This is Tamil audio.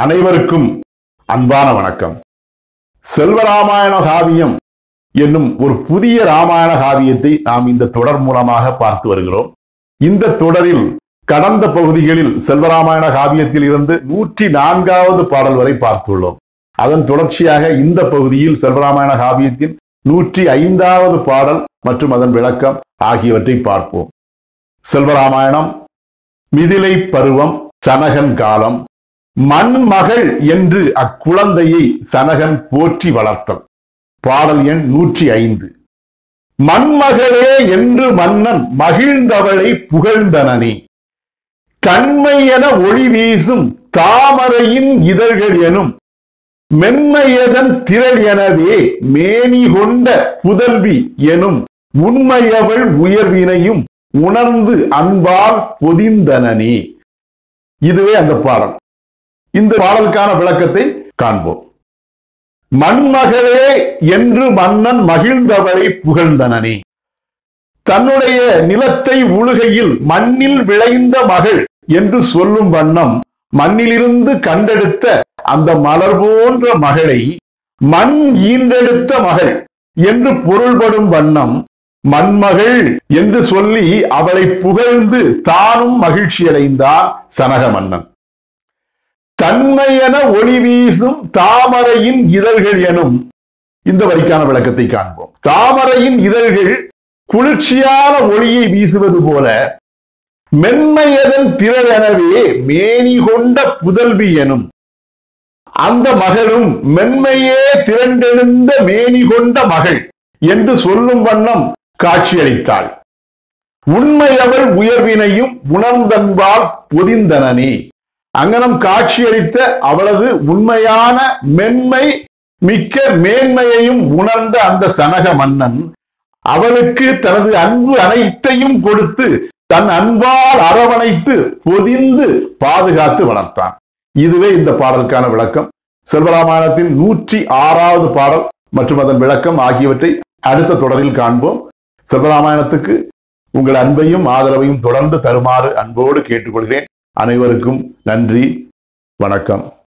அனைவருக்கும் அன்பான வணக்கம் செல்வராமாயண காவியம் என்னும் ஒரு புதிய ராமாயண காவியத்தை நாம் இந்த தொடர் மூலமாக பார்த்து வருகிறோம் இந்த தொடரில் கடந்த பகுதிகளில் செல்வராமாயண காவியத்தில் இருந்து நூற்றி நான்காவது பாடல் வரை பார்த்துள்ளோம் அதன் தொடர்ச்சியாக இந்த பகுதியில் செல்வராமாயண காவியத்தின் நூற்றி ஐந்தாவது பாடல் மற்றும் அதன் விளக்கம் ஆகியவற்றை பார்ப்போம் செல்வராமாயணம் மிதிலை பருவம் சனகன் காலம் மண்மகள் என்று அக்குழந்தையை சனகன் போற்றி வளர்த்தல் பாடல் எண் நூற்றி ஐந்து மண்மகளே என்று மன்னன் மகிழ்ந்தவளை புகழ்ந்தனனே தன்மை என ஒளி வீசும் தாமரையின் இதழ்கள் எனும் மென்மையதன் திரள் எனவே மேனி கொண்ட புதல்வி எனும் உண்மையவள் உயர்வினையும் உணர்ந்து அன்பால் பொதிந்தனனே இதுவே அந்த பாடல் இந்த பாடலுக்கான விளக்கத்தை காண்போம் மண்மகளே என்று மன்னன் மகிழ்ந்தவரை புகழ்ந்தனனே தன்னுடைய நிலத்தை உழுகையில் மண்ணில் விளைந்த மகள் என்று சொல்லும் வண்ணம் மண்ணிலிருந்து கண்டெடுத்த அந்த மலர் போன்ற மகளை மண் ஈன்றெடுத்த மகள் என்று பொருள்படும் வண்ணம் மண்மகள் என்று சொல்லி அவளை புகழ்ந்து தானும் மகிழ்ச்சி அடைந்தான் சனக மன்னன் தன்மையென ஒளி வீசும் தாமரையின் இதழ்கள் எனும் இந்த வரிக்கான விளக்கத்தை காண்போம் தாமரையின் இதழ்கள் குளிர்ச்சியான ஒளியை வீசுவது போல மென்மையதன் திரள் எனவே மேனி கொண்ட புதல்வி எனும் அந்த மகளும் மென்மையே திரண்டெழுந்த மேனி கொண்ட மகள் என்று சொல்லும் வண்ணம் காட்சியளித்தாள் உண்மையவள் உயர்வினையும் உணர்ந்தன்பால் பொதிந்தனனே அங்கனம் காட்சியளித்த அவளது உண்மையான மென்மை மிக்க மேன்மையையும் உணர்ந்த அந்த சனக மன்னன் அவளுக்கு தனது அன்பு அனைத்தையும் கொடுத்து தன் அன்பால் அரவணைத்து பொதிந்து பாதுகாத்து வளர்த்தான் இதுவே இந்த பாடலுக்கான விளக்கம் செல்வராமாயணத்தின் நூற்றி ஆறாவது பாடல் மற்றும் அதன் விளக்கம் ஆகியவற்றை அடுத்த தொடரில் காண்போம் செல்வராமாயணத்துக்கு உங்கள் அன்பையும் ஆதரவையும் தொடர்ந்து தருமாறு அன்போடு கேட்டுக்கொள்கிறேன் அனைவருக்கும் நன்றி வணக்கம்